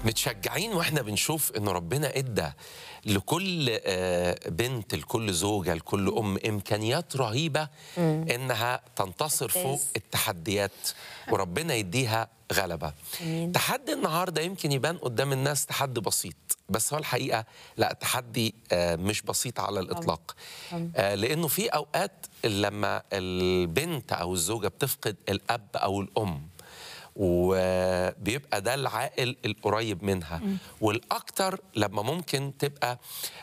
متشجعين واحنا بنشوف ان ربنا ادى لكل آه، بنت لكل زوجه لكل ام امكانيات رهيبه انها تنتصر ممتاز. فوق التحديات وربنا يديها غلبه أمين. تحدي النهارده يمكن يبان قدام الناس تحدي بسيط بس هو الحقيقه لا تحدي آه، مش بسيط على الاطلاق آه، لانه في اوقات لما البنت او الزوجه بتفقد الاب او الام وبيبقى ده العائل القريب منها والاكتر لما ممكن تبقى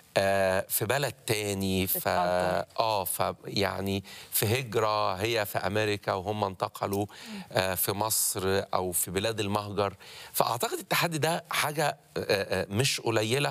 آه، في بلد تاني ف بتهجر. اه ف يعني في هجره هي في امريكا وهم انتقلوا آه، في مصر او في بلاد المهجر فاعتقد التحدي ده حاجه آه، آه، مش قليله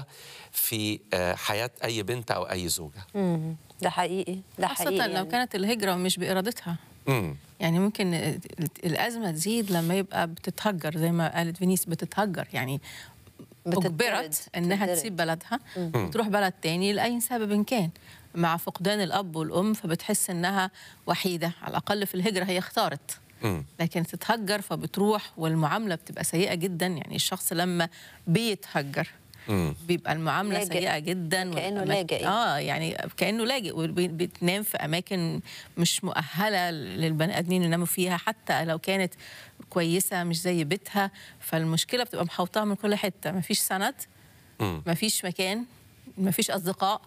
في آه، حياه اي بنت او اي زوجه مم. ده حقيقي ده خاصة حقيقي لو يعني. كانت الهجرة مش بإرادتها امم يعني ممكن الأزمة تزيد لما يبقى بتتهجر زي ما قالت فينيس بتتهجر يعني بتتطرد، أجبرت إنها بتتطرد. تسيب بلدها وتروح بلد تاني لأي سبب كان مع فقدان الأب والأم فبتحس إنها وحيدة على الأقل في الهجرة هي اختارت امم لكن تتهجر فبتروح والمعاملة بتبقى سيئة جدا يعني الشخص لما بيتهجر امم بيبقى المعامله لاجئ. سيئه جدا كأنه والأماكن- لاجئ. اه يعني كانه لاجئ وبتنام في اماكن مش مؤهله للبني ادمين يناموا فيها حتى لو كانت كويسه مش زي بيتها فالمشكله بتبقى محوطاها من كل حته مفيش سند مم. مفيش مكان مفيش اصدقاء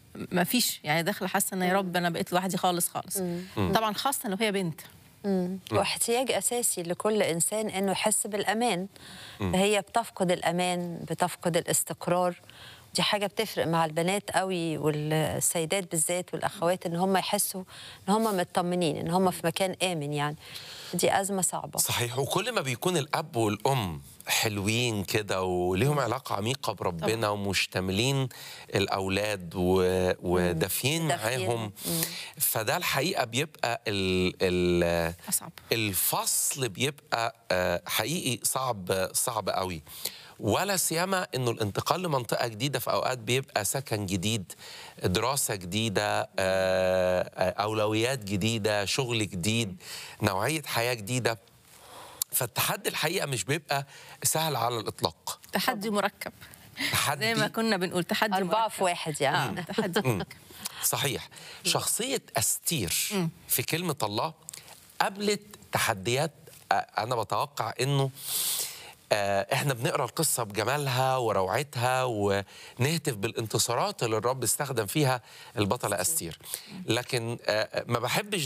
مفيش يعني داخله حاسه ان يا رب انا بقيت لوحدي خالص خالص طبعا خاصه لو هي بنت مم. واحتياج اساسي لكل انسان انه يحس بالامان فهي بتفقد الامان بتفقد الاستقرار دي حاجه بتفرق مع البنات قوي والسيدات بالذات والاخوات ان هم يحسوا ان هم مطمنين ان هم في مكان امن يعني دي ازمه صعبه صحيح وكل ما بيكون الاب والام حلوين كده وليهم علاقه عميقه بربنا ومشتملين الاولاد و- ودافيين دافيين. معاهم فده الحقيقه بيبقى ال ال اصعب الفصل بيبقى آه، حقيقي صعب صعب قوي ولا سيما انه الانتقال لمنطقه جديده في اوقات بيبقى سكن جديد دراسه جديده آه، آه، اولويات جديده شغل جديد نوعيه حياه جديده فالتحدي الحقيقه مش بيبقى سهل على الاطلاق تحدي مركب تحدي زي ما كنا بنقول تحدي اربعه مركب. في واحد يعني آه تحدي مركب صحيح شخصية أستير في كلمة الله قابلت تحديات آه، أنا بتوقع إنه آه، إحنا بنقرأ القصة بجمالها وروعتها ونهتف بالانتصارات اللي الرب استخدم فيها البطلة أستير لكن آه، ما بحبش